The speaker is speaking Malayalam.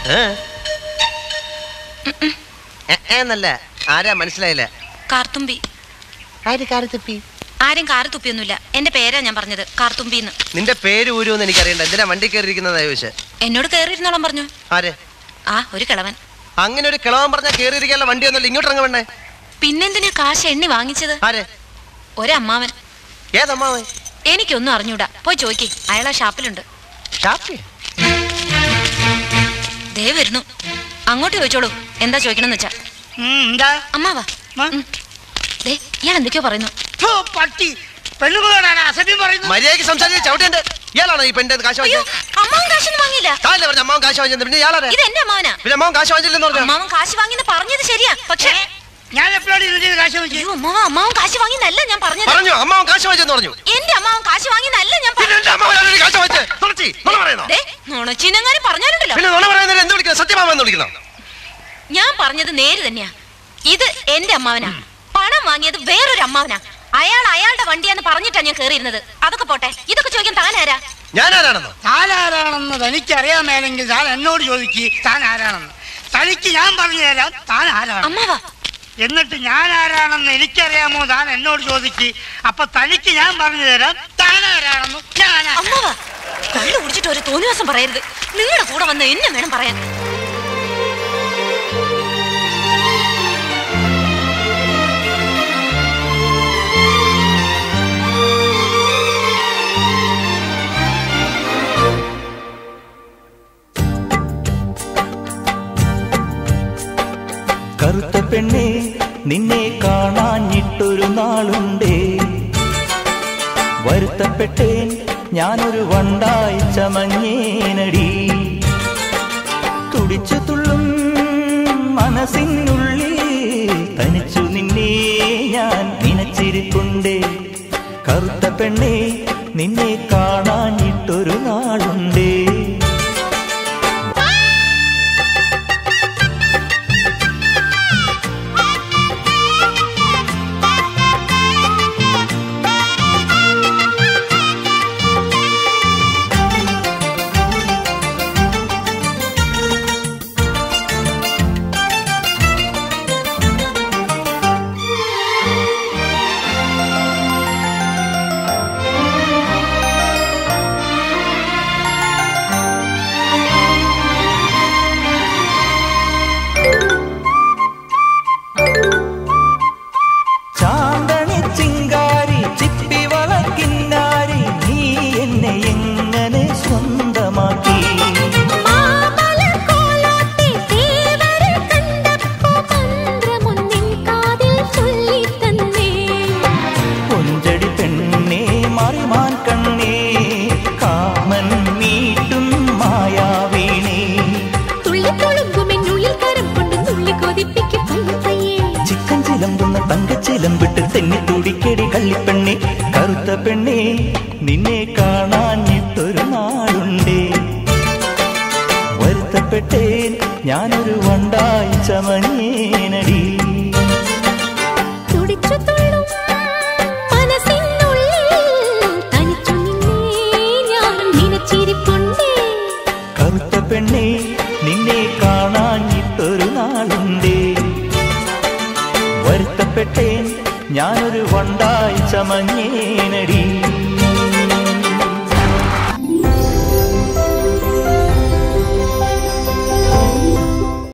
ഏ? എ, എന്നല്ല ആരാ മനസ്സിലായില്ല കാർത്തുമ്പി ആര് കാറി തപ്പി ആരും കാറ് തുപ്പിയൊന്നുമില്ല എന്റെ പേരാ ഞാൻ പറഞ്ഞത് കാർത്തുമ്പിന്ന് നിന്റെ പേര് ഊരുമെന്ന് എനിക്കറിയണ്ട എന്തിനാ വണ്ടി കയറിയിരിക്കുന്നതാ ചോദിച്ചേ എന്നോട് കയറിയിരുന്നോളം പറഞ്ഞു ആര് ആ ഒരു കിളവൻ അങ്ങനെ ഒരു കിളവൻ പറഞ്ഞാൽ കയറിയിരിക്കാനുള്ള വണ്ടി ഒന്നുമില്ല ഇങ്ങോട്ട് ഇറങ്ങ വേണ്ടേ പിന്നെന്തിനാ കാശ് എണ്ണി വാങ്ങിച്ചത് ആര് ഒരമ്മാവൻ ഏതമ്മാവൻ എനിക്കൊന്നും അറിഞ്ഞൂടാ പോയി ചോയ്ക്ക് അയാൾ ആ ഷാപ്പിലുണ്ട് ഷാപ്പി ദേ വരുന്നു അങ്ങോട്ട് ചോദിച്ചോളൂ എന്താ ചോദിക്കണമെന്ന് വെച്ചാ എന്താ അമ്മാവാ ആ? ഉം. ദേ ഇയാൾ എന്തൊക്കെയോ പറയുന്നു ഫു, പട്ടി പെണ്ണുങ്ങളോടാണ് അസഭ്യം പറയുന്നത് മര്യാദയ്ക്ക് സംസാരിച്ച് ചവിട്ടേണ്ട ഇയാളാണോ ഈ പെണ്ണിന്റെ കാശ് അയ്യോ വാങ്ങിച്ചത് അമ്മാവൻ കാശൊന്നും വാങ്ങിയില്ല താല്ലേ പറഞ്ഞ അമ്മാവൻ കാശ് വാങ്ങിച്ചത് പിന്നെ ഇയാളാരെ ഇത് എന്റെ അമ്മാവനാ പിന്നെ അമ്മാവൻ കാശ് വാങ്ങിച്ചില്ലെന്ന് പറഞ്ഞു അമ്മാവൻ കാശ് വാങ്ങിന്ന് പറഞ്ഞത് ശരിയാ പക്ഷേ ഞാൻ എപ്പോഴാണ് ഇതിന്റെ കാശ് വെച്ച് അയ്യോ അമ്മാവൻ അമ്മാവൻ കാശ് വാങ്ങിന്നല്ല ഞാൻ പറഞ്ഞത് പറഞ്ഞു അമ്മാവൻ കാശ് വാങ്ങിച്ചെന്ന് പറഞ്ഞു എന്റെ അമ്മാവൻ കാശ് വാങ്ങിന്നല്ല ഞാൻ പിന്നെ പറഞ്ഞത് എന്റെ അമ്മാവൻ ആരുടെ കാശ് വാങ്ങിച്ചത് തുളച്ചി നുണ പറയുന്നോ ദേ നുണച്ചിനെങ്ങാനും പറഞ്ഞാലുണ്ടല്ലോ പിന്നെ നുണ പറയുന്നതിന് എന്ത് വിളിക്കണം സത്യമാമെന്ന് വിളിക്കണം ഞാൻ പറഞ്ഞത് നേര് തന്നെയാ ഇത് എന്റെ അമ്മാവനാ പണം വാങ്ങിയത് വേറൊരു അമ്മാവനാ അയാൾ അയാളുടെ വണ്ടിയാന്ന് പറഞ്ഞിട്ടാ ഞാൻ കേറിയിരുന്നത് അതൊക്കെ പോട്ടെ ഇതൊക്കെ ചോദിക്കാൻ താനാരാ ഞാൻ ആരാണെന്നോ താൻ ആരാണെന്ന് തനിക്ക് അറിയാമേലെങ്കിൽ താൻ എന്നോട് ചോദിക്ക് താൻ ആരാണെന്ന് തനിക്ക് ഞാൻ പറഞ്ഞു തരാം താൻ ആരാണ് അമ്മാവാ എന്നിട്ട് ഞാൻ ആരാണെന്ന് എനിക്കറിയാമോ താൻ എന്നോട് ചോദിക്ക് അപ്പൊ തനിക്ക് ഞാൻ പറഞ്ഞു തരാം താൻ ആരാണെന്ന് ഞാൻ ആരാ- അമ്മാവാ കള്ളു കുടിച്ചിട്ട് ഒരു തോന്നിവാസം പറയരുത് നിങ്ങളുടെ കൂടെ വന്ന് എന്നെ വേണം പറയാൻ കറുത്ത പെണ്ണെ നിന്നെ കാണാഞ്ഞിട്ടൊരു നാളുണ്ടേ വരുത്തപ്പെട്ടേൻ ഞാനൊരു വണ്ടായി ചമഞ്ഞേനടി തുടിച്ചു തുള്ളും മനസ്സിനുള്ളിൽ തനിച്ചു നിന്നെ ഞാൻ നനച്ചിരിപ്പുണ്ടേ കറുത്ത പെണ്ണെ നിന്നെ കാണാഞ്ഞിട്ടൊരു നാളുണ്ടേ ചാന്തണി ചിങ്കാരി ചിപ്പി വളക്കിന്നാരി നീ എന്നെ എങ്ങനെ സ്വന്തമാക്കി മാമലക്കോലാട്ടി തേവരെ കണ്ടപ്പോ മന്ത്രമൊന്നിൻ കാതിൽ ചൊല്ലിത്തന്നേ കൊഞ്ചടി പെണ്ണേ മറിമാൻ കണ്ണേ കാമൻ മീട്ടും മായാവീണേ തുള്ളിത്തുളുമ്പുമെന്നുള്ളിൽ കരം കൊണ്ട് നുള്ളി കൊതിപ്പിക്കും പയ്യെ പയ്യെ ചിക്കൻ ചിലമ്പുന്ന തങ്കച്ചിലമ്പിട്ട് തെന്നി തുടിക്കടി കള്ളിപ്പെണ്ണേ കറുത്ത പെണ്ണേ നിന്നെ കാണാഞ്ഞിട്ടൊരു നാളുണ്ടേ വരുത്തപ്പെട്ടേൻ ഞാനൊരു വണ്ടായി ചമഞ്ഞേനടി തുടിച്ചു തുള്ളും മനസ്സിനുള്ളിൽ തനിച്ചു നിന്നേ ഞാൻ നനച്ചിരിപ്പുണ്ടേ കറുത്ത പെണ്ണേ നിന്നെ കാണാഞ്ഞിട്ടൊരു നാളുണ്ടേ വരുത്തപ്പെട്ടേൻ ഞാനൊരു വണ്ടായി ചമഞ്ഞേനടി